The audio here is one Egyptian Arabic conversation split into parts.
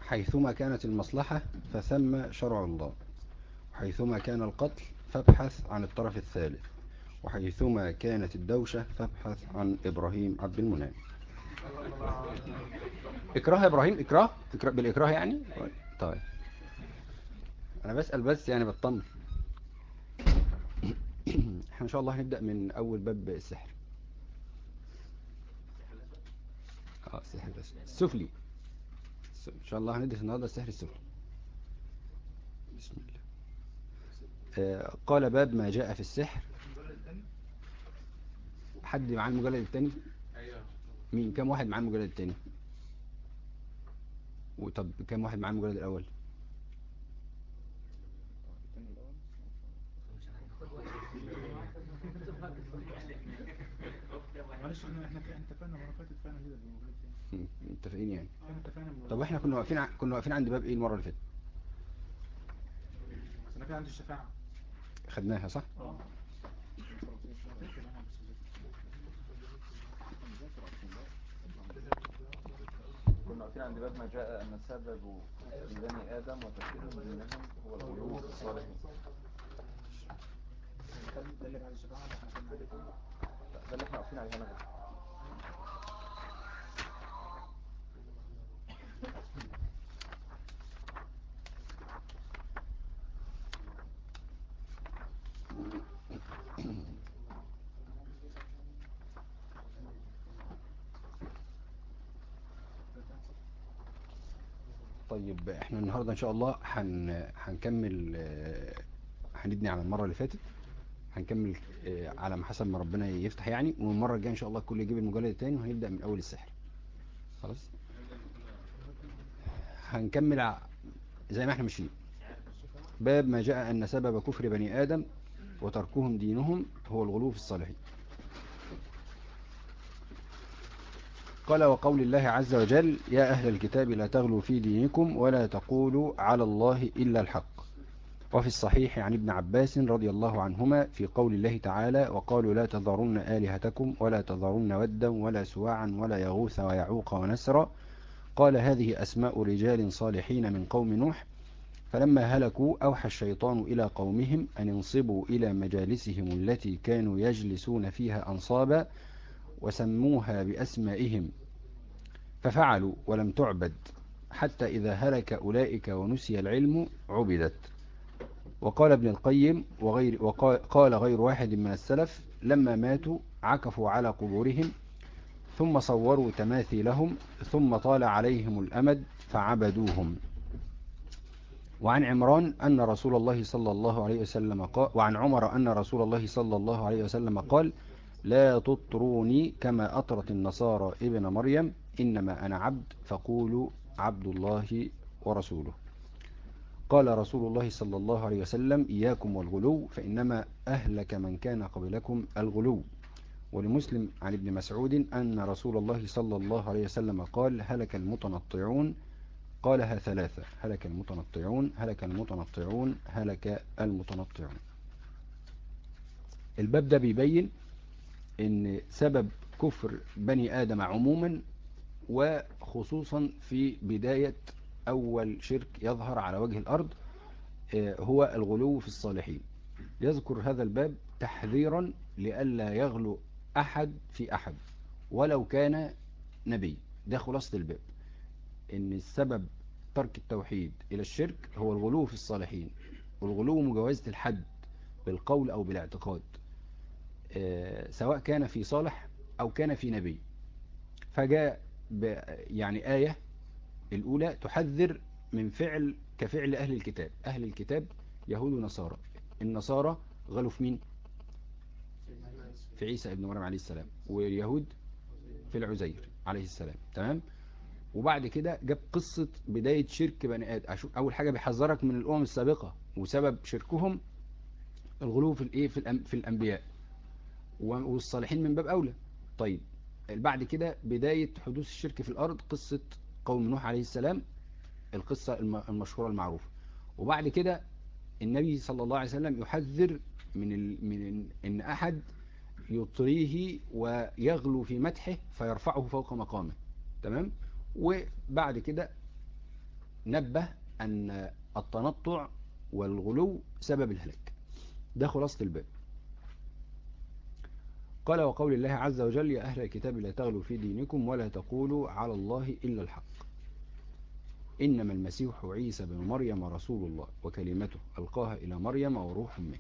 حيثما كانت المصلحة فثم شرع الله وحيثما كان القتل فابحث عن الطرف الثالث وحيثما كانت الدوشة فابحث عن إبراهيم عبد المنعم إكراه يا إبراهيم إكراه إكراه بالإكراه يعني طيب أنا بسأل بس يعني بطمن احنا إن شاء الله هنبدأ من أول باب السحر اه السحر السفلي إن شاء الله هندرس النهاردة السحر السفلي بسم الله آه قال باب ما جاء في السحر حد معاه المجلد الثاني مين كم واحد معاه المجلد الثاني وطب كم واحد معاه المجلد الأول معلش احنا احنا اتفقنا مره فاتت فعلا كده متفقين يعني طب احنا كنا واقفين كنا واقفين عند باب ايه المره اللي فاتت انا كان عندي الشفاعه خدناها صح اه كنا واقفين عند باب ما جاء ان سبب لبني ادم وتفكيرهم دينهم هو الغلو في الصالحين ده اللي بعد الشفاعه ده اللي احنا واقفين عليه هنا طيب احنا النهاردة ان شاء الله هن... هنكمل هنبني على المرة اللي فاتت هنكمل على ما حسب ما ربنا يفتح يعني والمرة الجاية ان شاء الله الكل يجيب المجلد الثاني وهنبدأ من اول السحر خلاص هنكمل زي ما احنا ماشيين باب ما جاء ان سبب كفر بني ادم وتركهم دينهم هو الغلو في الصالحين قال وقول الله عز وجل يا أهل الكتاب لا تغلوا في دينكم ولا تقولوا على الله إلا الحق وفي الصحيح عن ابن عباس رضي الله عنهما في قول الله تعالى وقالوا لا تذرن آلهتكم ولا تذرن ودا ولا سواعا ولا يغوث ويعوق ونسرا قال هذه أسماء رجال صالحين من قوم نوح فلما هلكوا أوحى الشيطان إلى قومهم أن انصبوا إلى مجالسهم التي كانوا يجلسون فيها أنصابا وسموها بأسمائهم ففعلوا ولم تعبد حتى إذا هلك أولئك ونسي العلم عبدت وقال ابن القيم وغير وقال غير واحد من السلف لما ماتوا عكفوا على قبورهم ثم صوروا تماثيلهم ثم طال عليهم الأمد فعبدوهم وعن عمران أن رسول الله صلى الله عليه وسلم قال وعن عمر أن رسول الله صلى الله عليه وسلم قال لا تطروني كما أطرت النصارى ابن مريم إنما أنا عبد فقولوا عبد الله ورسوله قال رسول الله صلى الله عليه وسلم إياكم والغلو فإنما أهلك من كان قبلكم الغلو ولمسلم عن ابن مسعود أن رسول الله صلى الله عليه وسلم قال هلك المتنطعون قالها ثلاثة هلك المتنطعون هلك المتنطعون هلك المتنطعون الباب ده بيبين ان سبب كفر بني آدم عموما وخصوصا في بداية أول شرك يظهر على وجه الأرض هو الغلو في الصالحين يذكر هذا الباب تحذيرا لئلا يغلو أحد في أحد ولو كان نبي ده خلاصة الباب ان السبب ترك التوحيد إلى الشرك هو الغلو في الصالحين والغلو مجاوزة الحد بالقول أو بالاعتقاد سواء كان في صالح أو كان في نبي فجاء يعني آية الأولى تحذر من فعل كفعل أهل الكتاب أهل الكتاب يهود ونصارى النصارى غلوا في مين في عيسى ابن مريم عليه السلام واليهود في العزير عليه السلام تمام وبعد كده جاب قصة بداية شرك بني آدم أول حاجة بيحذرك من الأمم السابقة وسبب شركهم الغلو في الإيه في, في الأنبياء والصالحين من باب أولى طيب بعد كده بداية حدوث الشرك في الأرض قصة قوم نوح عليه السلام القصة المشهورة المعروفة وبعد كده النبي صلى الله عليه وسلم يحذر من ال... من ان احد يطريه ويغلو في مدحه فيرفعه فوق مقامه تمام وبعد كده نبه أن التنطع والغلو سبب الهلاك ده خلاصة الباب قال وقول الله عز وجل يا أهل الكتاب لا تغلوا في دينكم ولا تقولوا على الله إلا الحق إنما المسيح عيسى بن مريم رسول الله وكلمته ألقاها إلى مريم وروح منه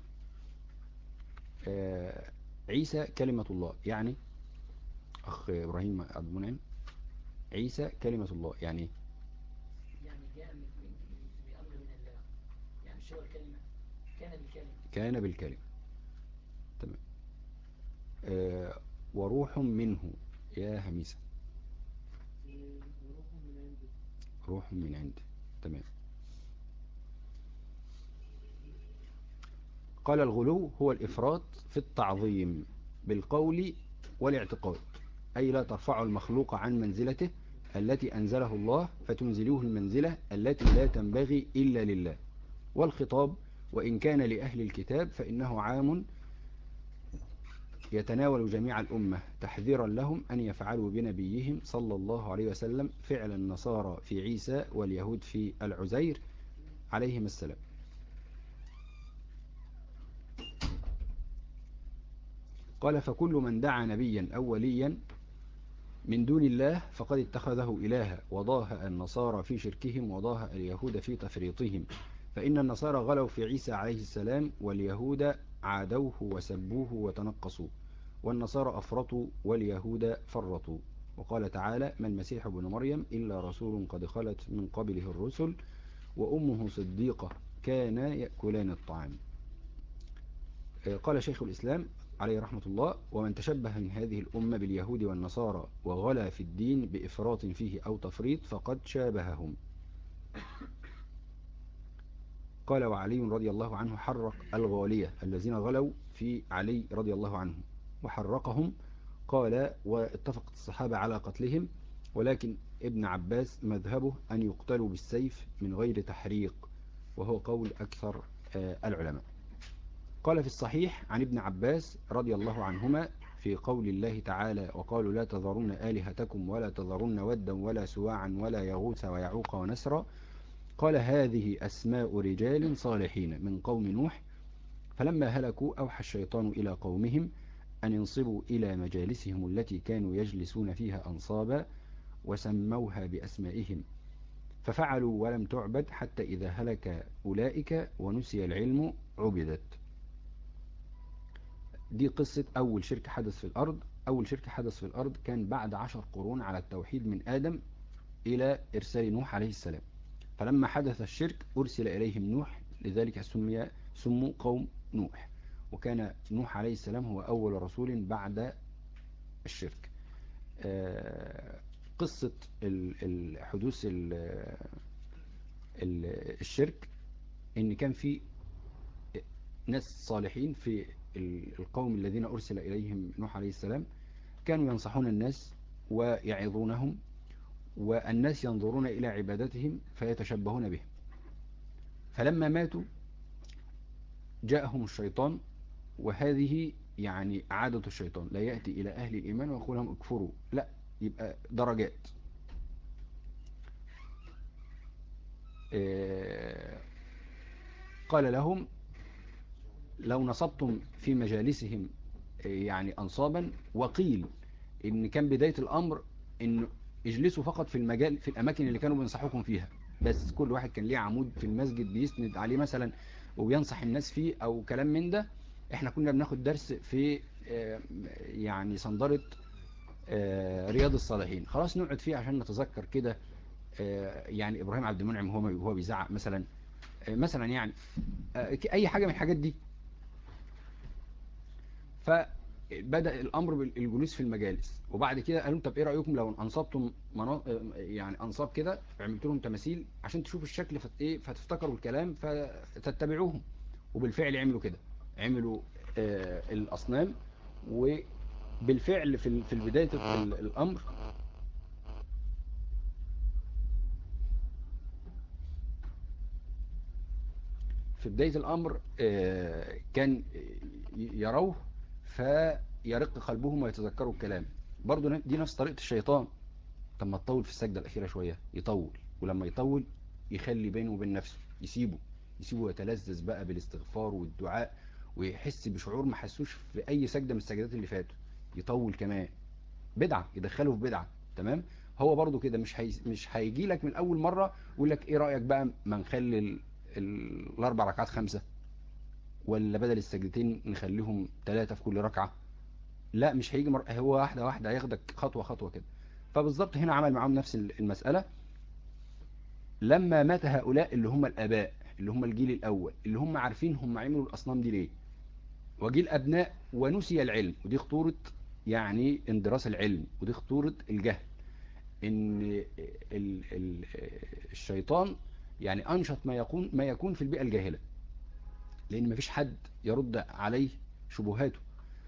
آه عيسى كلمة الله يعني أخ إبراهيم عبد المنعم عيسى كلمة الله يعني يعني جاء من بأمر من الله يعني شو الكلمة كان بالكلمة كان بالكلمة تمام آه وروح منه يا هميسة روح من عنده تمام قال الغلو هو الإفراط في التعظيم بالقول والاعتقاد أي لا ترفع المخلوق عن منزلته التي أنزله الله فتنزلوه المنزلة التي لا تنبغي إلا لله والخطاب وإن كان لأهل الكتاب فإنه عام يتناول جميع الأمة تحذيرا لهم أن يفعلوا بنبيهم صلى الله عليه وسلم فعل النصارى في عيسى واليهود في العزير عليهم السلام قال فكل من دعا نبيا أو وليا من دون الله فقد اتخذه إلها وضاهأ النصارى في شركهم وضاهأ اليهود في تفريطهم فإن النصارى غلوا في عيسى عليه السلام واليهود عادوه وسبوه وتنقصوا والنصارى أفرطوا واليهود فرطوا وقال تعالى ما المسيح ابن مريم إلا رسول قد خلت من قبله الرسل وأمه صديقة كان يأكلان الطعام قال شيخ الإسلام عليه رحمة الله ومن تشبه من هذه الأمة باليهود والنصارى وغلا في الدين بإفراط فيه أو تفريط فقد شابههم قال وعلي رضي الله عنه حرق الغالية الذين غلوا في علي رضي الله عنه وحرقهم قال واتفقت الصحابة على قتلهم ولكن ابن عباس مذهبه أن يقتلوا بالسيف من غير تحريق وهو قول أكثر العلماء قال في الصحيح عن ابن عباس رضي الله عنهما في قول الله تعالى وقالوا لا تذرون آلهتكم ولا تذرون ودا ولا سواعا ولا يغوث ويعوق ونسرا قال هذه أسماء رجال صالحين من قوم نوح فلما هلكوا أوحى الشيطان إلى قومهم أن ينصبوا إلى مجالسهم التي كانوا يجلسون فيها أنصابا وسموها بأسمائهم ففعلوا ولم تعبد حتى إذا هلك أولئك ونسي العلم عبدت دي قصة أول شرك حدث في الأرض أول شرك حدث في الأرض كان بعد عشر قرون على التوحيد من آدم إلى إرسال نوح عليه السلام فلما حدث الشرك أرسل إليهم نوح لذلك سمي سموا قوم نوح وكان نوح عليه السلام هو أول رسول بعد الشرك قصة الحدوث الشرك ان كان في ناس صالحين في القوم الذين أرسل إليهم نوح عليه السلام كانوا ينصحون الناس ويعظونهم والناس ينظرون إلى عبادتهم فيتشبهون بهم فلما ماتوا جاءهم الشيطان وهذه يعني عادة الشيطان لا يأتي إلى أهل الإيمان ويقول لهم اكفروا لا يبقى درجات قال لهم لو نصبتم في مجالسهم يعني أنصابا وقيل إن كان بداية الأمر إن اجلسوا فقط في المجال في الأماكن اللي كانوا بينصحوكم فيها بس كل واحد كان ليه عمود في المسجد بيسند عليه مثلا وبينصح الناس فيه أو كلام من ده احنا كنا بناخد درس في يعني صندرة رياض الصالحين خلاص نقعد فيه عشان نتذكر كده يعني إبراهيم عبد المنعم هو هو بيزعق مثلا مثلا يعني أي حاجة من الحاجات دي فبدأ الأمر بالجلوس في المجالس وبعد كده قالوا طب إيه رأيكم لو أنصبتم منا... يعني أنصاب كده عملت لهم تماثيل عشان تشوفوا الشكل فت... إيه فتفتكروا الكلام فتتبعوهم وبالفعل عملوا كده عملوا آه الأصنام وبالفعل في في بداية الأمر في بداية الأمر آه كان يروه فيرق قلبهم ويتذكروا الكلام برضو دي نفس طريقة الشيطان لما تطول في السجدة الأخيرة شوية يطول ولما يطول يخلي بينه وبين نفسه يسيبه يسيبه يتلذذ بقى بالاستغفار والدعاء ويحس بشعور ما حسوش في اي سجدة من السجدات اللي فاتوا يطول كمان بدعة يدخله في بدعة تمام هو برضو كده مش هي... مش هيجي لك من اول مرة يقول لك ايه رأيك بقى ما نخلي ال... ال... الاربع ركعات خمسة ولا بدل السجدتين نخليهم ثلاثة في كل ركعة لا مش هيجي مر... هو واحدة واحدة هياخدك خطوة خطوة كده فبالظبط هنا عمل معاهم نفس المسألة لما مات هؤلاء اللي هم الآباء اللي هم الجيل الأول اللي هم عارفين هم عملوا الأصنام دي ليه وجيل الأبناء ونسي العلم ودي خطورة يعني اندراس العلم ودي خطورة الجهل ان ال ال الشيطان يعني أنشط ما يكون ما يكون في البيئة الجاهلة لأن مفيش حد يرد عليه شبهاته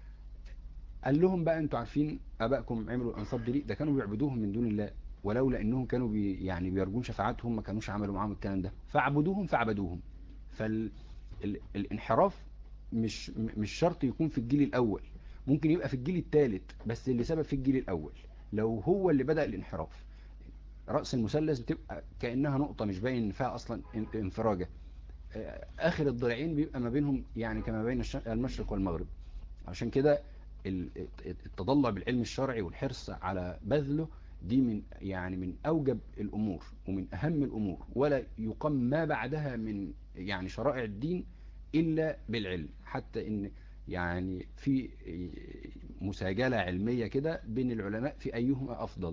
قال لهم بقى انتوا عارفين ابائكم عملوا الانصاب دي ليه ده كانوا بيعبدوهم من دون الله ولولا انهم كانوا بي يعني بيرجون شفاعتهم ما كانوش عملوا معاهم الكلام ده فاعبدوهم فعبدوهم فالانحراف مش مش شرط يكون في الجيل الاول ممكن يبقى في الجيل الثالث بس اللي سبب في الجيل الاول لو هو اللي بدأ الانحراف رأس المثلث بتبقى كأنها نقطة مش باين فيها اصلا انفراجة اخر الضلعين بيبقى ما بينهم يعني كما بين المشرق والمغرب عشان كده التضلع بالعلم الشرعي والحرص على بذله دي من يعني من اوجب الامور ومن اهم الامور ولا يقام ما بعدها من يعني شرائع الدين الا بالعلم حتى ان يعني في مساجلة علمية كده بين العلماء في ايهما افضل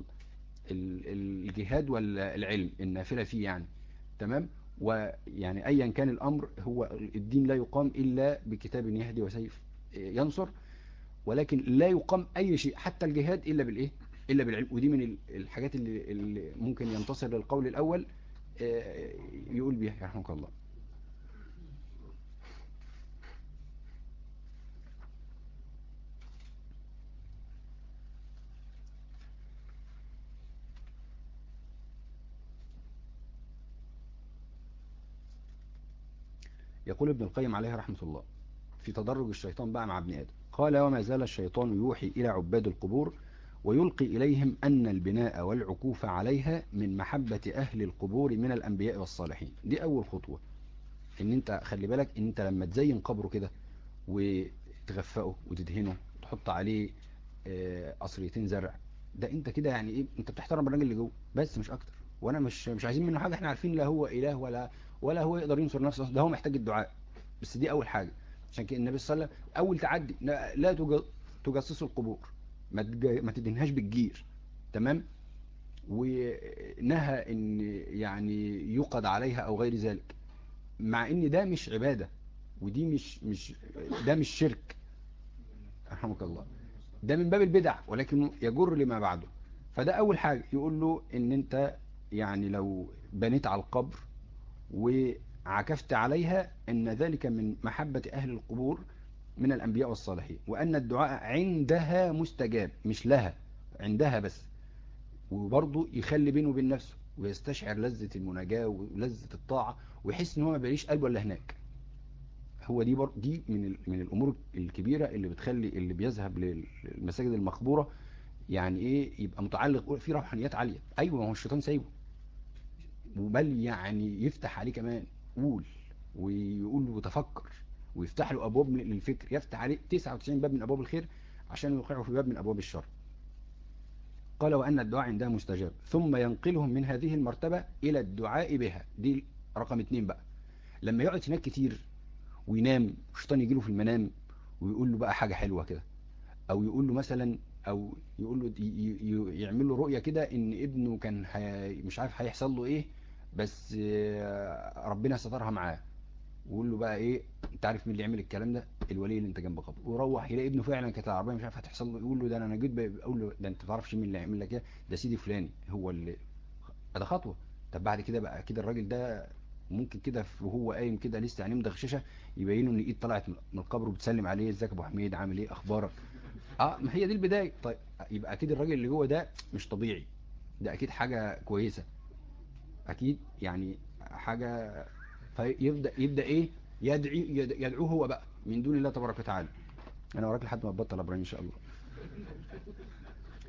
الجهاد ولا العلم النافلة فيه يعني تمام ويعني ايا كان الامر هو الدين لا يقام الا بكتاب يهدي وسيف ينصر ولكن لا يقام اي شيء حتى الجهاد الا بالايه الا بالعلم ودي من الحاجات اللي, اللي ممكن ينتصر للقول الاول يقول بيها يرحمك الله يقول ابن القيم عليه رحمة الله في تدرج الشيطان بقى مع ابن آدم قال وما زال الشيطان يوحي إلى عباد القبور ويلقي إليهم أن البناء والعكوف عليها من محبة أهل القبور من الأنبياء والصالحين دي أول خطوة إن أنت خلي بالك إن أنت لما تزين قبره كده وتغفقه وتدهنه وتحط عليه قصريتين زرع ده أنت كده يعني إيه أنت بتحترم الراجل اللي جوه بس مش أكتر وأنا مش مش عايزين منه حاجة إحنا عارفين لا هو إله ولا ولا هو يقدر ينصر نفسه ده هو محتاج الدعاء بس دي أول حاجة عشان كده النبي صلى الله عليه وسلم أول تعدي لا تجسسوا القبور ما تدهنهاش بالجير تمام ونهى ان يعني يقض عليها او غير ذلك مع ان ده مش عبادة ودي مش مش ده مش شرك رحمك الله ده من باب البدع ولكن يجر لما بعده فده اول حاجة يقول له ان انت يعني لو بنيت على القبر وعكفت عليها ان ذلك من محبة اهل القبور من الأنبياء والصالحين وأن الدعاء عندها مستجاب مش لها عندها بس وبرضه يخلي بينه وبين نفسه ويستشعر لذة المناجاة ولذة الطاعة ويحس ان هو ما بيعيش قلبه الا هناك هو دي بر... دي من ال... من الامور الكبيرة اللي بتخلي اللي بيذهب للمساجد المقبورة يعني ايه يبقى متعلق في روحانيات عالية ايوه ما هو الشيطان سايبه بل يعني يفتح عليه كمان قول ويقول له تفكر ويفتح له أبواب للفكر يفتح عليه 99 باب من أبواب الخير عشان يوقعه في باب من أبواب الشر قال وأن الدعاء عندها مستجاب ثم ينقلهم من هذه المرتبة إلى الدعاء بها دي رقم اتنين بقى لما يقعد هناك كتير وينام الشيطان يجيله في المنام ويقول له بقى حاجة حلوة كده أو يقول له مثلا أو يقول له يعمل له رؤية كده إن ابنه كان مش عارف هيحصل له إيه بس ربنا سترها معاه ويقول له بقى ايه انت عارف مين اللي يعمل الكلام ده الولي اللي انت جنب قبره ويروح يلاقي ابنه فعلا كانت العربيه مش عارف هتحصل له يقول له ده انا جيت بقول له ده انت ما تعرفش مين اللي هيعمل لك ايه ده سيدي فلاني هو اللي ده خطوه طب بعد كده بقى كده الراجل ده ممكن كده وهو قايم كده لسه عينيه مدغششه يبين له ان ايد طلعت من القبر وبتسلم عليه ازيك يا ابو حميد عامل ايه اخبارك اه ما هي دي البدايه طيب يبقى اكيد الراجل اللي جوه ده مش طبيعي ده اكيد حاجه كويسه اكيد يعني حاجه فيبدا يبدا ايه يدعي يدعوه هو بقى من دون الله تبارك وتعالى انا وراك لحد ما تبطل ابراهيم ان شاء الله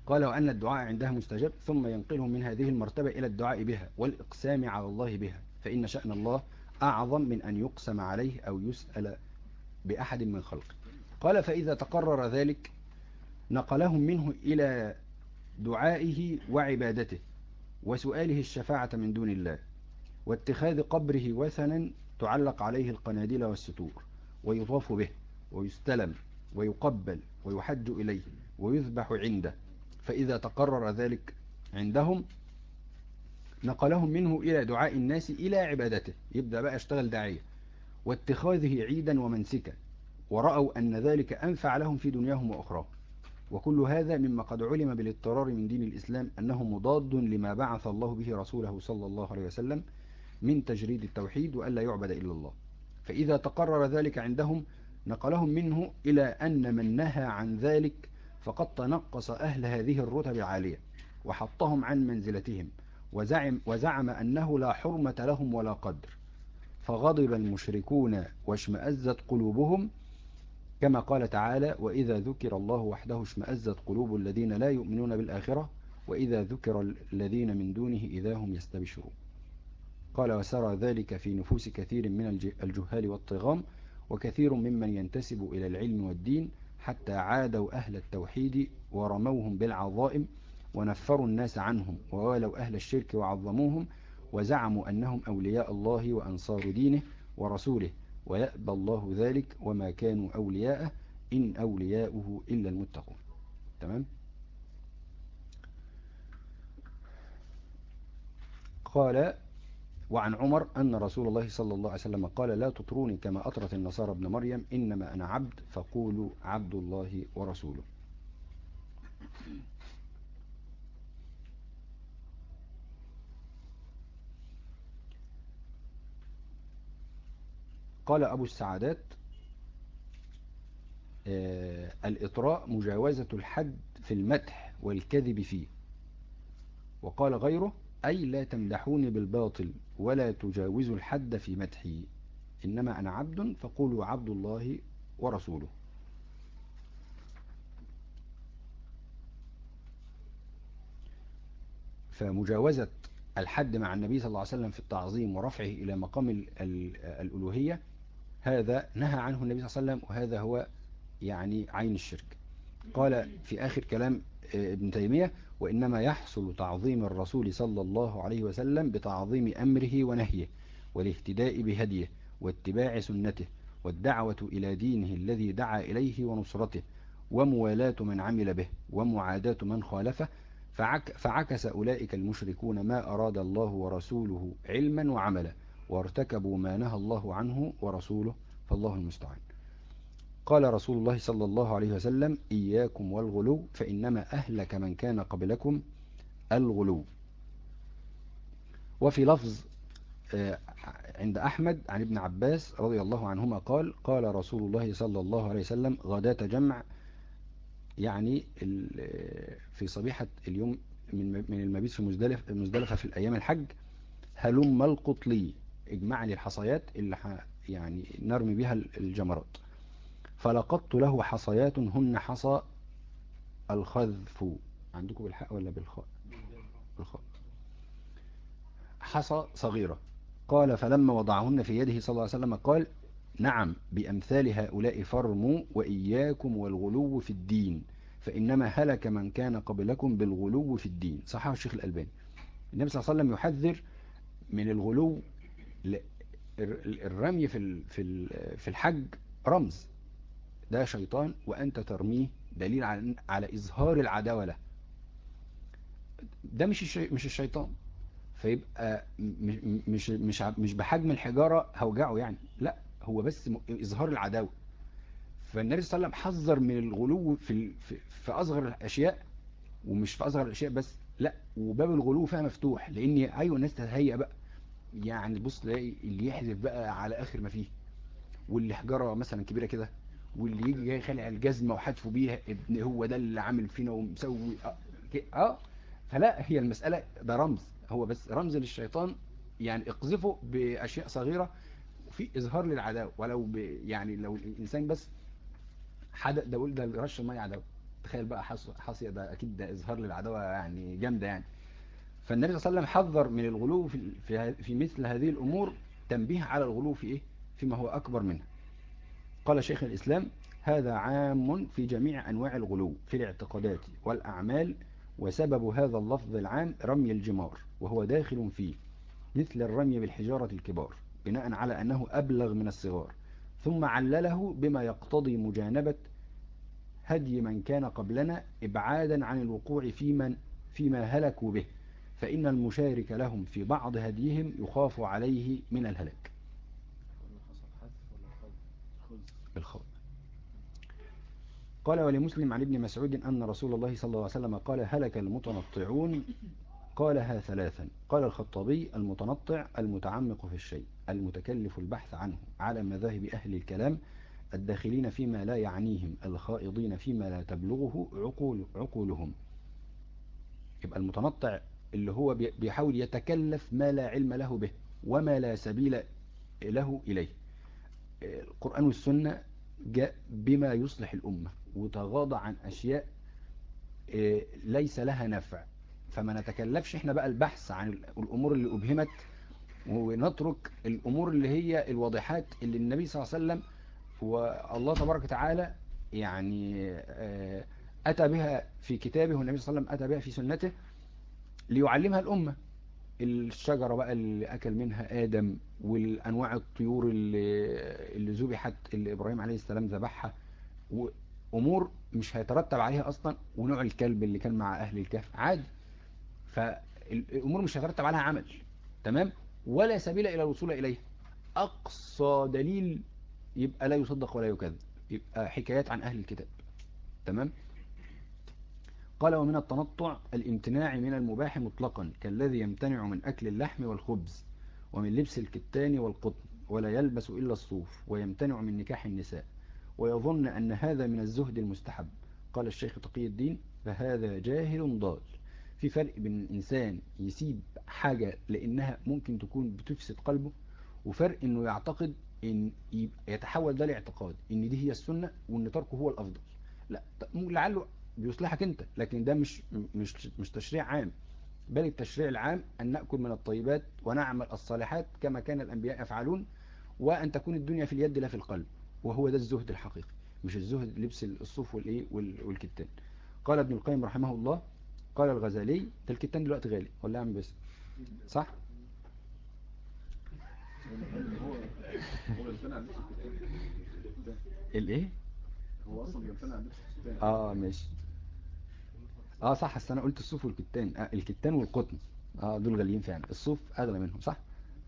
قال وأن الدعاء عندها مستجاب ثم ينقلهم من هذه المرتبة إلى الدعاء بها والإقسام على الله بها فإن شأن الله أعظم من أن يقسم عليه أو يسأل بأحد من خلقه قال فإذا تقرر ذلك نقلهم منه إلى دعائه وعبادته وسؤاله الشفاعة من دون الله واتخاذ قبره وثنا تعلق عليه القناديل والستور ويطاف به ويستلم ويقبل ويحج إليه ويذبح عنده فإذا تقرر ذلك عندهم نقلهم منه إلى دعاء الناس إلى عبادته يبدأ بقى اشتغل داعية واتخاذه عيدا ومنسكا ورأوا أن ذلك أنفع لهم في دنياهم وأخراهم وكل هذا مما قد علم بالاضطرار من دين الإسلام أنه مضاد لما بعث الله به رسوله صلى الله عليه وسلم من تجريد التوحيد وألا يعبد إلا الله فإذا تقرر ذلك عندهم نقلهم منه إلى أن من نهى عن ذلك فقد تنقص أهل هذه الرتب العالية وحطهم عن منزلتهم وزعم, وزعم أنه لا حرمة لهم ولا قدر فغضب المشركون واشمأزت قلوبهم كما قال تعالى وإذا ذكر الله وحده اشمأزت قلوب الذين لا يؤمنون بالآخرة وإذا ذكر الذين من دونه إذا هم يستبشرون قال وسرى ذلك في نفوس كثير من الجهال والطغام وكثير ممن ينتسب إلى العلم والدين حتى عادوا أهل التوحيد ورموهم بالعظائم ونفروا الناس عنهم ووالوا أهل الشرك وعظموهم وزعموا أنهم أولياء الله وأنصار دينه ورسوله ويأبى الله ذلك وما كانوا أولياءه إن أولياؤه إلا المتقون تمام قال وعن عمر أن رسول الله صلى الله عليه وسلم قال لا تطروني كما أطرت النصارى ابن مريم إنما أنا عبد فقولوا عبد الله ورسوله قال أبو السعادات آه الإطراء مجاوزة الحد في المدح والكذب فيه وقال غيره أي لا تمدحوني بالباطل ولا تجاوزوا الحد في مدحي إنما أنا عبد فقولوا عبد الله ورسوله فمجاوزة الحد مع النبي صلى الله عليه وسلم في التعظيم ورفعه إلى مقام الألوهية هذا نهى عنه النبي صلى الله عليه وسلم وهذا هو يعني عين الشرك قال في آخر كلام ابن تيمية وإنما يحصل تعظيم الرسول صلى الله عليه وسلم بتعظيم أمره ونهيه والاهتداء بهديه واتباع سنته والدعوة إلى دينه الذي دعا إليه ونصرته وموالاة من عمل به ومعاداة من خالفه فعك فعكس أولئك المشركون ما أراد الله ورسوله علما وعملا وارتكبوا ما نهى الله عنه ورسوله فالله المستعان قال رسول الله صلى الله عليه وسلم إياكم والغلو فإنما أهلك من كان قبلكم الغلو وفي لفظ عند أحمد عن ابن عباس رضي الله عنهما قال قال رسول الله صلى الله عليه وسلم غداة جمع يعني في صبيحة اليوم من المبيت في مزدلف مزدلفة في الأيام الحج هلم القطلي اجمع لي الحصيات اللي يعني نرمي بها الجمرات فلقدت له حصيات هن حصى الخذف عندكم بالحق ولا بالخاء بالخاء حصى صغيرة قال فلما وضعهن في يده صلى الله عليه وسلم قال نعم بأمثال هؤلاء فرموا وإياكم والغلو في الدين فإنما هلك من كان قبلكم بالغلو في الدين صححه الشيخ الألباني النبي صلى الله عليه وسلم يحذر من الغلو الرمي في في الحج رمز ده شيطان وأنت ترميه دليل على على إظهار العداوة له ده مش الشي مش الشيطان فيبقى مش مش مش بحجم الحجارة هوجعه يعني لا هو بس إظهار العداوة فالنبي صلى الله عليه وسلم حذر من الغلو في في, في أصغر الأشياء ومش في أصغر الأشياء بس لا وباب الغلو فيها مفتوح لأن أيوة الناس تتهيأ بقى يعني بص تلاقي اللي يحذف بقى على آخر ما فيه واللي حجارة مثلا كبيرة كده واللي يجي جاي خالع الجزمة وحدفه بيها ابن هو ده اللي عامل فينا ومسوي اه, آه فلا هي المسألة ده رمز هو بس رمز للشيطان يعني اقذفه بأشياء صغيرة في إظهار للعداوة ولو ب يعني لو الإنسان بس حدق ده قول ده رش المية عداوة تخيل بقى حص- حصية ده اكيد ده اظهار للعداوة يعني جامدة يعني فالنبي صلى الله عليه وسلم حذر من الغلو في في في مثل هذه الامور تنبيه على الغلو في ايه فيما هو اكبر منها قال شيخ الاسلام هذا عام في جميع انواع الغلو في الاعتقادات والاعمال وسبب هذا اللفظ العام رمي الجمار وهو داخل فيه مثل الرمي بالحجارة الكبار بناء على أنه أبلغ من الصغار ثم علله بما يقتضي مجانبة هدي من كان قبلنا إبعادا عن الوقوع في من فيما هلكوا به فإن المشارك لهم في بعض هديهم يخاف عليه من الهلاك ولا حصل حذف ولا خذ خذ بالخوف قال ولمسلم عن ابن مسعود أن رسول الله صلى الله عليه وسلم قال هلك المتنطعون قالها ثلاثا قال الخطابي المتنطع المتعمق في الشيء المتكلف البحث عنه على مذاهب أهل الكلام الداخلين فيما لا يعنيهم الخائضين فيما لا تبلغه عقول عقولهم يبقى المتنطع اللي هو بي- بيحاول يتكلف ما لا علم له به وما لا سبيل له إليه القرآن والسنة جاء بما يصلح الأمة وتغاضى عن أشياء آه، ليس لها نفع فما نتكلفش احنا بقى البحث عن الأمور اللي أبهمت ونترك الأمور اللي هي الواضحات اللي النبي صلى الله عليه وسلم والله تبارك وتعالى يعني آه، أتى بها في كتابه والنبي صلى الله عليه وسلم أتى بها في سنته ليعلمها الأمة الشجرة بقى اللي أكل منها آدم والأنواع الطيور اللي, اللي ذبحت اللي إبراهيم عليه السلام ذبحها وأمور مش هيترتب عليها أصلا ونوع الكلب اللي كان مع أهل الكهف عادي فالأمور مش هيترتب عليها عمل تمام ولا سبيل إلى الوصول إليها أقصى دليل يبقى لا يصدق ولا يكذب يبقى حكايات عن أهل الكتاب تمام قال ومن التنطع الامتناع من المباح مطلقا كالذي يمتنع من أكل اللحم والخبز ومن لبس الكتان والقطن ولا يلبس إلا الصوف ويمتنع من نكاح النساء ويظن أن هذا من الزهد المستحب قال الشيخ تقي الدين فهذا جاهل ضال في فرق بين الإنسان يسيب حاجة لأنها ممكن تكون بتفسد قلبه وفرق أنه يعتقد أن يتحول ده لاعتقاد أن دي هي السنة وأن تركه هو الأفضل لا لعله بيصلحك أنت لكن ده مش مش مش تشريع عام بل التشريع العام أن نأكل من الطيبات ونعمل الصالحات كما كان الأنبياء يفعلون وأن تكون الدنيا في اليد لا في القلب وهو ده الزهد الحقيقي مش الزهد لبس الصوف والإيه والكتان قال ابن القيم رحمه الله قال الغزالي ده الكتان دلوقتي غالي ولا عم بس صح هو هو يمتنع عن لبس الكتان الايه هو اصلا يمتنع عن لبس الكتان اه ماشي اه صح بس انا قلت الصوف والكتان آه الكتان والقطن اه دول غاليين فعلا الصوف اغلى منهم صح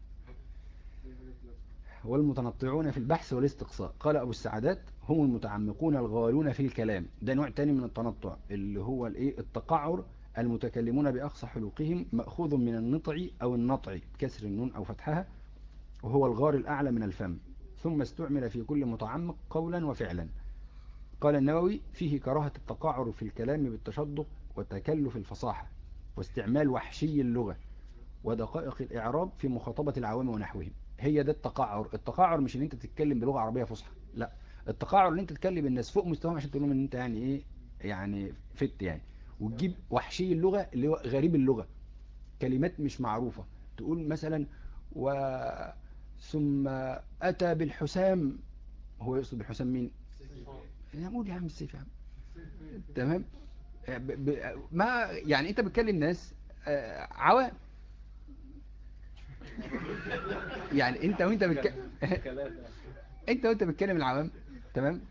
والمتنطعون في البحث والاستقصاء قال أبو السعادات هم المتعمقون الغالون في الكلام ده نوع تاني من التنطع اللي هو الايه التقعر المتكلمون بأقصى حلوقهم مأخوذ من النطع أو النطع بكسر النون أو فتحها وهو الغار الأعلى من الفم ثم استعمل في كل متعمق قولا وفعلا قال النووي فيه كراهة التقعر في الكلام بالتشدق وتكلف الفصاحة واستعمال وحشي اللغة ودقائق الإعراب في مخاطبة العوام ونحوهم هي ده التقعر التقعر مش ان انت تتكلم بلغة عربية فصحى لا التقعر ان انت تتكلم الناس فوق مستواهم عشان تقول لهم ان انت يعني ايه يعني فت يعني وتجيب وحشي اللغة اللي هو غريب اللغة كلمات مش معروفة تقول مثلا و ثم أتى بالحسام هو يقصد بالحسام مين يا قول يا عم السيف يا عم تمام ب... ب... ما يعني انت بتكلم ناس آه، عوام يعني انت وانت بتك... انت وانت بتكلم العوام تمام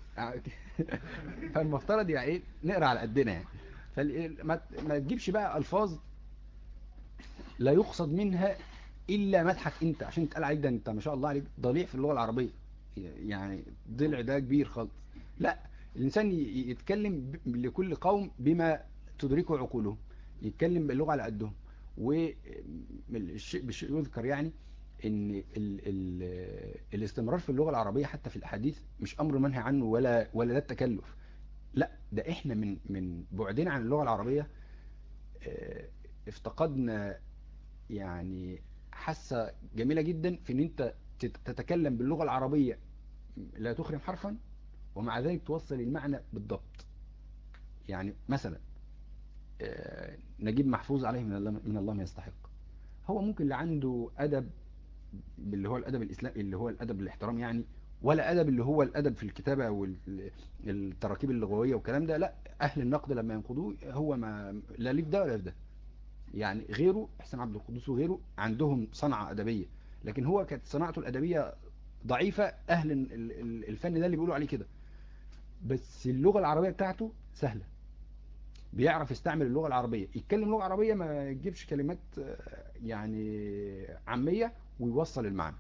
فالمفترض يعني ايه نقرا على قدنا يعني فال... ما... ما تجيبش بقى الفاظ لا يقصد منها الا مدحك انت عشان يتقال عليك ده انت ما شاء الله عليك ضليع في اللغه العربيه يعني ضلع ده كبير خالص لا الانسان ي- يتكلم ب- لكل قوم بما تدركه عقولهم يتكلم باللغه على قدهم والشيء بالشيء يذكر يعني ان ال ال الاستمرار في اللغه العربيه حتى في الحديث مش امر منهي عنه ولا ولا ده التكلف لا ده احنا من من بعدنا عن اللغه العربيه آه، افتقدنا يعني حاسه جميله جدا في ان انت تت- تتكلم باللغه العربيه لا تخرم حرفا ومع ذلك توصل المعنى بالضبط يعني مثلا آه، نجيب محفوظ عليه من الله من الله ما يستحق هو ممكن اللي عنده أدب اللي هو الأدب الإسلامي اللي هو الأدب الاحترام يعني ولا أدب اللي هو الأدب في الكتابة أو ال- التراكيب اللغوية والكلام ده لا أهل النقد لما ينقدوه هو ما لا ليه في ده ولا في ده يعني غيره حسين عبد القدوس وغيره عندهم صنعة أدبية لكن هو كانت صناعته الأدبية ضعيفة أهل ال- ال- الفن ده اللي بيقولوا عليه كده بس اللغة العربية بتاعته سهلة بيعرف يستعمل اللغة العربية يتكلم لغة عربية ما يجيبش كلمات آه، يعني عامية ويوصل المعنى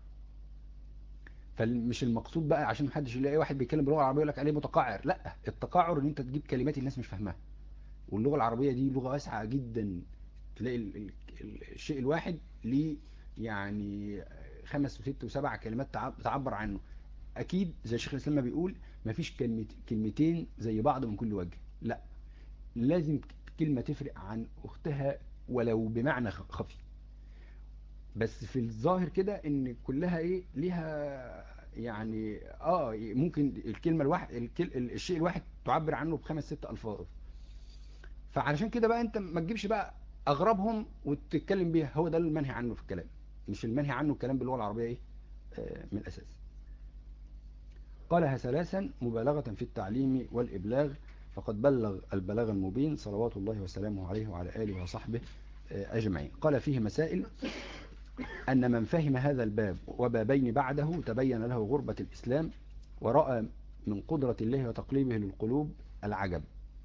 فمش المقصود بقى عشان محدش يلاقي واحد بيتكلم باللغة العربية يقول لك عليه متقعر لا التقعر ان انت تجيب كلمات الناس مش فاهماها واللغة العربية دي لغة واسعة جدا تلاقي ال ال ال الشيء الواحد ليه يعني خمس وست وسبع كلمات تعب- بتعبر عنه اكيد زي شيخ الاسلام ما بيقول مفيش كلمة كلمتين زي بعض من كل وجه لا لازم كلمة تفرق عن اختها ولو بمعنى خ- خفي بس في الظاهر كده ان كلها ايه ليها يعني اه ممكن الكلمة الواحد الكل الشيء الواحد تعبر عنه بخمس ست الفاظ فعلشان كده بقى انت ما تجيبش بقى اغربهم وتتكلم بيها هو ده المنهي عنه في الكلام مش المنهي عنه الكلام باللغة العربية ايه آه من الاساس قالها ثلاثا مبالغة في التعليم والإبلاغ فقد بلغ البلاغ المبين صلوات الله وسلامه عليه وعلى آله وصحبه آه، أجمعين قال فيه مسائل أن من فهم هذا الباب وبابين بعده تبين له غربة الإسلام ورأى من قدرة الله وتقليبه للقلوب العجب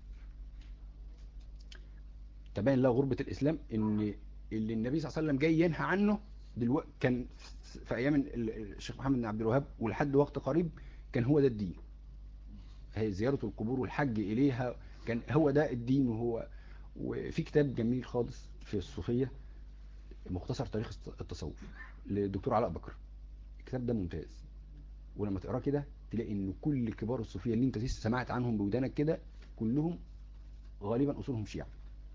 تبين له غربة الإسلام إن اللي النبي صلى الله عليه وسلم جاي ينهى عنه دلوقتي كان في أيام ال- ال- الشيخ محمد بن عبد الوهاب ولحد وقت قريب كان هو ده الدين هي زيارة القبور والحج إليها كان هو ده الدين وهو وفي كتاب جميل خالص في الصوفية مختصر تاريخ التص- التصوف للدكتور علاء بكر الكتاب ده ممتاز ولما تقراه كده تلاقي ان كل كبار الصوفية اللي انت لسه سمعت عنهم بودانك كده كلهم غالبا اصولهم شيعة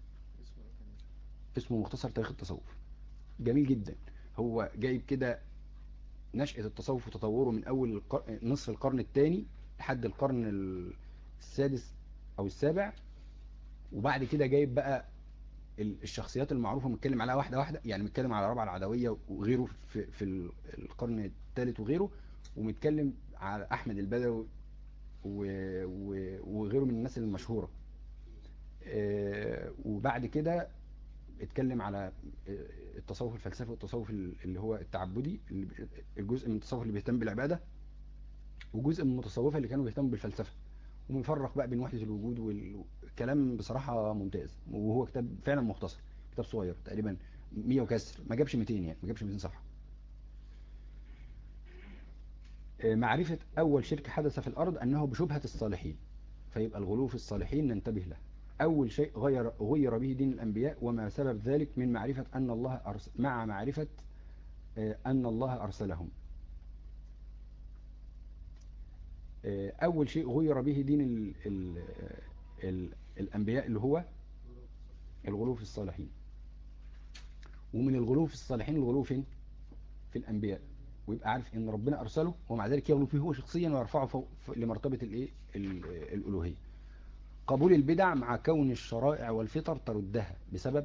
اسمه مختصر تاريخ التصوف جميل جدا هو جايب كده نشأة التصوف وتطوره من أول القر... نصف القرن الثاني لحد القرن ال- السادس أو السابع وبعد كده جايب بقى ال- الشخصيات المعروفة متكلم عليها واحدة واحدة يعني متكلم على ربع العدوية وغيره في, في ال- القرن الثالث وغيره ومتكلم على أحمد البدوي و- و- وغيره من الناس المشهورة آه، وبعد كده اتكلم على التصوف الفلسفي والتصوف اللي هو التعبدي اللي ب- الجزء من التصوف اللي بيهتم بالعبادة وجزء من المتصوفة اللي كانوا بيهتموا بالفلسفة ومفرق بقى بين وحدة الوجود والكلام بصراحة ممتاز وهو كتاب فعلا مختصر كتاب صغير تقريبا 100 وكسر ما جابش 200 يعني ما جابش 200 صفحة آه، معرفة أول شرك حدث في الأرض أنه بشبهة الصالحين فيبقى الغلو في الصالحين ننتبه له أول شيء غير غير به دين الأنبياء وما سبب ذلك من معرفة أن الله أرسل مع معرفة آه، أن الله أرسلهم آه، أول شيء غير به دين ال ال ال الأنبياء اللي هو الغلو في الصالحين ومن الغلو في الصالحين الغلو فين في الأنبياء ويبقى عارف ان ربنا ارسله ومع ذلك يغلو فيه هو شخصيا ويرفعه فوق ف- لمرتبة الايه ال- الالوهية قبول البدع مع كون الشرائع والفطر تردها بسبب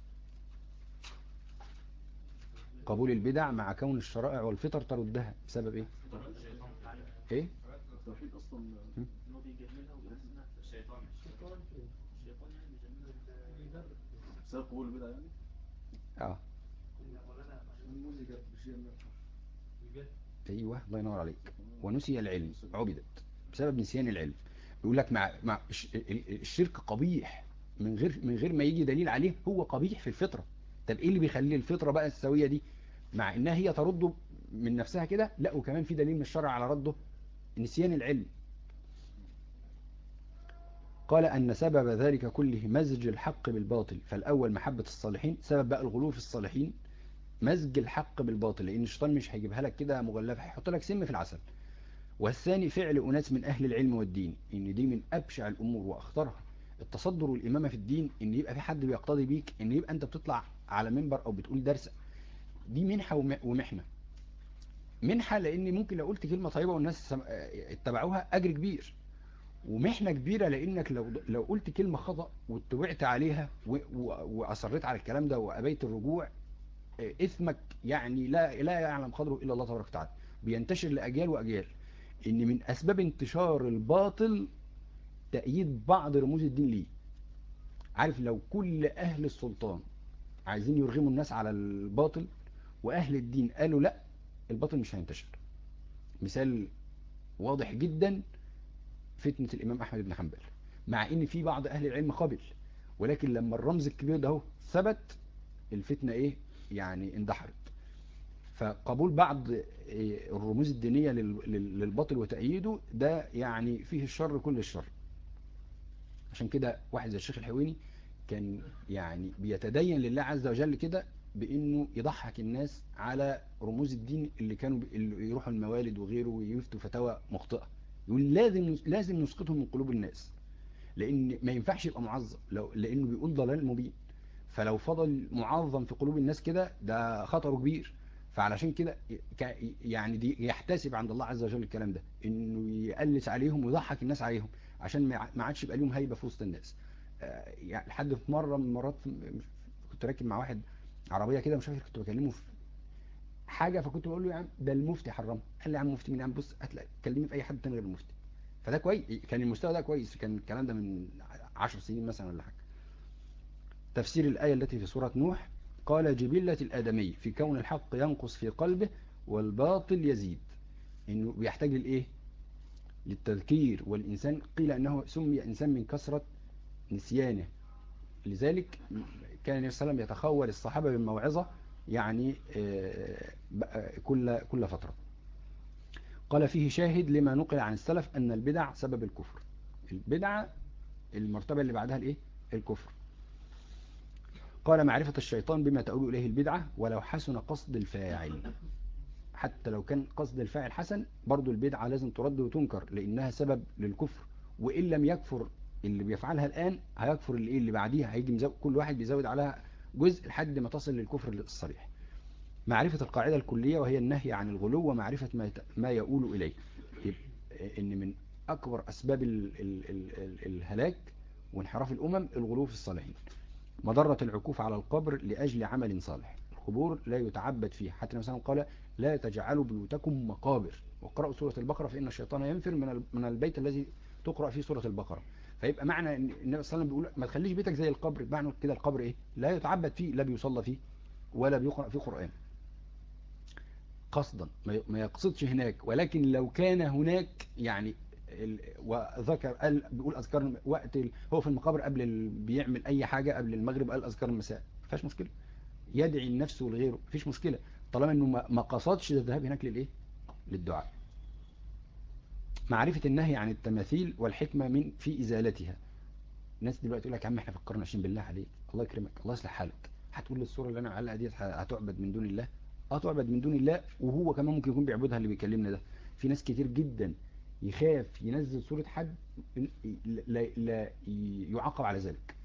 قبول البدع مع كون الشرائع والفطر تردها بسبب ايه ايه التوحيد اصلا هم؟ انه بيجملها وبيحسنها الشيطان الشيطان فين؟ الشيطان يعني بيجملها بيجرب بسبب قبول البدع يعني اه الموسيقى بشيء من ايوه الله ينور عليك ونسي العلم عبدت بسبب نسيان العلم يقول لك مع مع الش- ال- ال- الشرك قبيح من غير من غير ما يجي دليل عليه هو قبيح في الفطرة طب ايه اللي بيخلي الفطرة بقى السوية دي مع انها هي ترده من نفسها كده لا وكمان في دليل من الشرع على رده نسيان العلم قال أن سبب ذلك كله مزج الحق بالباطل فالأول محبة الصالحين سبب بقى الغلو في الصالحين مزج الحق بالباطل لأن الشيطان مش هيجيبها لك كده مغلفة هيحط لك سم في العسل والثاني فعل أناس من أهل العلم والدين إن دي من أبشع الأمور وأخطرها التصدر والإمامة في الدين إن يبقى في حد بيقتضي بيك إن يبقى أنت بتطلع على منبر أو بتقول درس دي منحة وم- ومحنة منحة لأن ممكن لو قلت كلمة طيبة والناس سم- اتبعوها أجر كبير ومحنة كبيرة لانك لو لو قلت كلمة خطأ واتبعت عليها و- و- واصريت على الكلام ده وابيت الرجوع اه، اثمك يعني لا لا يعلم قدره الا الله تبارك وتعالى بينتشر لاجيال واجيال ان من اسباب انتشار الباطل تأييد بعض رموز الدين ليه عارف لو كل اهل السلطان عايزين يرغموا الناس على الباطل واهل الدين قالوا لا الباطل مش هينتشر مثال واضح جدا فتنة الامام احمد بن حنبل مع ان في بعض اهل العلم قبل ولكن لما الرمز الكبير ده هو ثبت الفتنة ايه يعني اندحرت فقبول بعض إيه، الرموز الدينية لل- لل- للباطل وتأييده ده يعني فيه الشر كل الشر عشان كده واحد زي الشيخ الحويني كان يعني بيتدين لله عز وجل كده بانه يضحك الناس على رموز الدين اللي كانوا بي- اللي يروحوا الموالد وغيره ويفتوا فتاوى مخطئة يقول لازم لازم نسقطهم من قلوب الناس لان ما ينفعش يبقى معظم لو لانه بيقول ضلال مبين فلو فضل معظم في قلوب الناس كده ده خطره كبير فعلشان كده ك- يعني دي يحتسب عند الله عز وجل الكلام ده انه يقلس عليهم ويضحك الناس عليهم عشان ما ما عادش يبقى ليهم هيبه في وسط الناس آه، يعني لحد في مره من المرات كنت راكب مع واحد عربيه كده مش فاكر كنت بكلمه في حاجه فكنت بقول له يا عم ده المفتي حرمها قال لي يا عم مفتي مين يا عم بص هتلاقي كلمني في اي حد تاني غير المفتي فده كويس كان المستوى ده كويس كان الكلام ده من 10 سنين مثلا ولا حاجه تفسير الآية التي في سورة نوح قال جبلة الآدمي في كون الحق ينقص في قلبه والباطل يزيد إنه بيحتاج للإيه للتذكير والإنسان قيل أنه سمي إنسان من كثرة نسيانه لذلك كان النبي صلى الله عليه وسلم يتخول الصحابة بالموعظة يعني آه، بقى كل كل فترة قال فيه شاهد لما نقل عن السلف أن البدع سبب الكفر البدعة المرتبة اللي بعدها الإيه الكفر قال معرفة الشيطان بما تؤول إليه البدعة ولو حسن قصد الفاعل حتى لو كان قصد الفاعل حسن برضو البدعة لازم ترد وتنكر لأنها سبب للكفر وإن لم يكفر اللي بيفعلها الآن هيكفر اللي, إيه اللي بعديها هيجي مزود كل واحد بيزود عليها جزء لحد ما تصل للكفر الصريح معرفة القاعدة الكلية وهي النهي عن الغلو ومعرفة ما يت- ما يؤول إليه يبقى إن من أكبر أسباب ال ال ال ال الهلاك وانحراف الأمم الغلو في الصالحين مضرة العكوف على القبر لأجل عمل صالح القبور لا يتعبد فيه حتى مثلا قال لا تجعلوا بيوتكم مقابر وقرأوا سورة البقرة فإن الشيطان ينفر من ال- من البيت الذي تقرأ فيه سورة البقرة فيبقى معنى ان النبي صلى الله عليه وسلم بيقول ما تخليش بيتك زي القبر معنى كده القبر ايه لا يتعبد فيه لا بيصلى فيه ولا بيقرأ فيه قرآن قصدا ما ي- ما يقصدش هناك ولكن لو كان هناك يعني ال- وذكر قال بيقول اذكار وقت ال- هو في المقابر قبل ال... بيعمل اي حاجة قبل المغرب قال اذكار المساء ما فيهاش مشكلة يدعي لنفسه ولغيره مفيش مشكلة طالما انه ما ما قصدش الذهاب هناك للايه للدعاء معرفة النهي عن التماثيل والحكمة من في ازالتها الناس دلوقتي يقول لك يا عم احنا في القرن 20 بالله عليك الله يكرمك الله يصلح حالك هتقول للصورة اللي انا معلقها ديت هتعبد من دون الله اه تعبد من دون الله وهو كمان ممكن يكون بيعبدها اللي بيكلمنا ده في ناس كتير جدا يخاف ينزل صورة حد لا, لا يعاقب على ذلك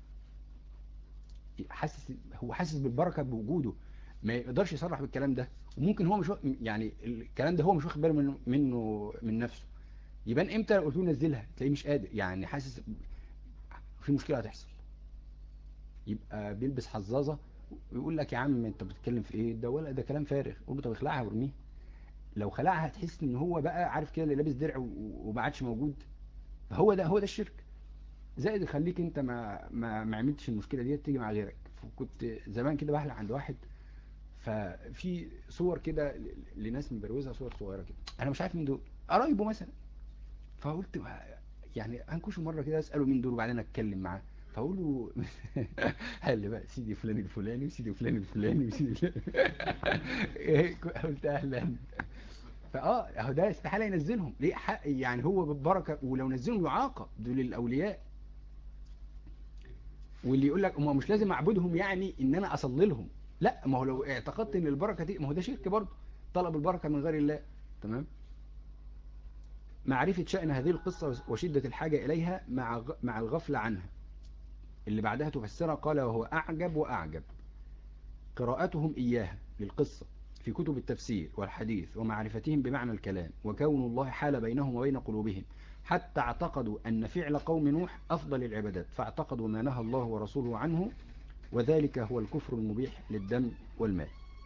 حاسس هو حاسس بالبركة بوجوده ما يقدرش يصرح بالكلام ده وممكن هو مش واخد- يعني الكلام ده هو مش واخد باله منه منه من نفسه يبان امتى لو قلت له نزلها تلاقيه مش قادر يعني حاسس في مشكلة هتحصل يبقى بيلبس حظاظة ويقول لك يا عم انت بتتكلم في ايه ده ولا ده كلام فارغ قول له طب اخلعها وارميها لو خلعها هتحس ان هو بقى عارف كده اللي لابس درع و- وما عادش موجود فهو ده هو ده الشرك زائد يخليك انت ما ما ما عملتش المشكله دي تيجي مع غيرك كنت زمان كده بحلق عند واحد ففي صور كده ل- لناس مبروزها صور صغيره كده انا مش عارف مين دول قرايبه مثلا فقلت ما- يعني هنكشوا مره كده اساله مين دول وبعدين اتكلم معاه فاقول له قال لي بقى سيدي فلان الفلاني وسيدي فلان الفلاني وسيدي فلان إيه، قلت اهلا فاه اهو ده استحاله ينزلهم ليه حق يعني هو بالبركه ولو نزلهم يعاقب دول الاولياء واللي يقول لك ما مش لازم اعبدهم يعني ان انا اصلي لهم لا ما هو لو اعتقدت ان البركه دي ما هو ده شرك برضه طلب البركه من غير الله تمام معرفة شأن هذه القصة وشدة الحاجة إليها مع غ- مع الغفلة عنها اللي بعدها تفسرها قال وهو أعجب وأعجب قراءتهم إياها للقصة في كتب التفسير والحديث ومعرفتهم بمعنى الكلام وكون الله حال بينهم وبين قلوبهم حتى اعتقدوا أن فعل قوم نوح أفضل العبادات فاعتقدوا ما نهى الله ورسوله عنه وذلك هو الكفر المبيح للدم والمال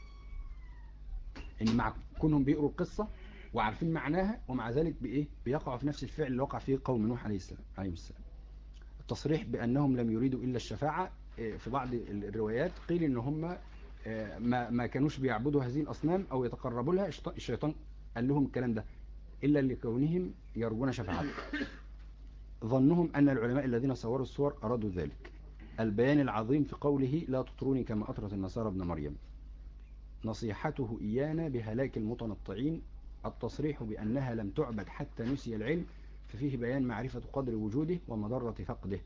إن مع كونهم بيقروا القصة وعارفين معناها ومع ذلك بإيه بيقعوا في نفس الفعل اللي وقع فيه قوم نوح عليه السلام عليه السلام التصريح بأنهم لم يريدوا إلا الشفاعة إيه، في بعض الروايات قيل إن هم إيه، ما ما كانوش بيعبدوا هذه الأصنام أو يتقربوا لها الشيط- الشيطان قال لهم الكلام ده إلا لكونهم يرجون شفاعته ظنهم أن العلماء الذين صوروا الصور أرادوا ذلك البيان العظيم في قوله لا تطروني كما أطرت النصارى ابن مريم نصيحته إيانا بهلاك المتنطعين التصريح بأنها لم تعبد حتى نسي العلم ففيه بيان معرفة قدر وجوده ومضرة فقده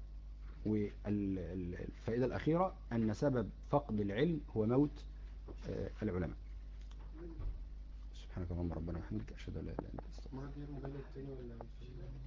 والفائدة الأخيرة أن سبب فقد العلم هو موت آه، العلماء سبحانك اللهم ربنا وبحمدك أشهد أن لا إله إلا أنت أستغفرك مرة دي المجلد التاني ولا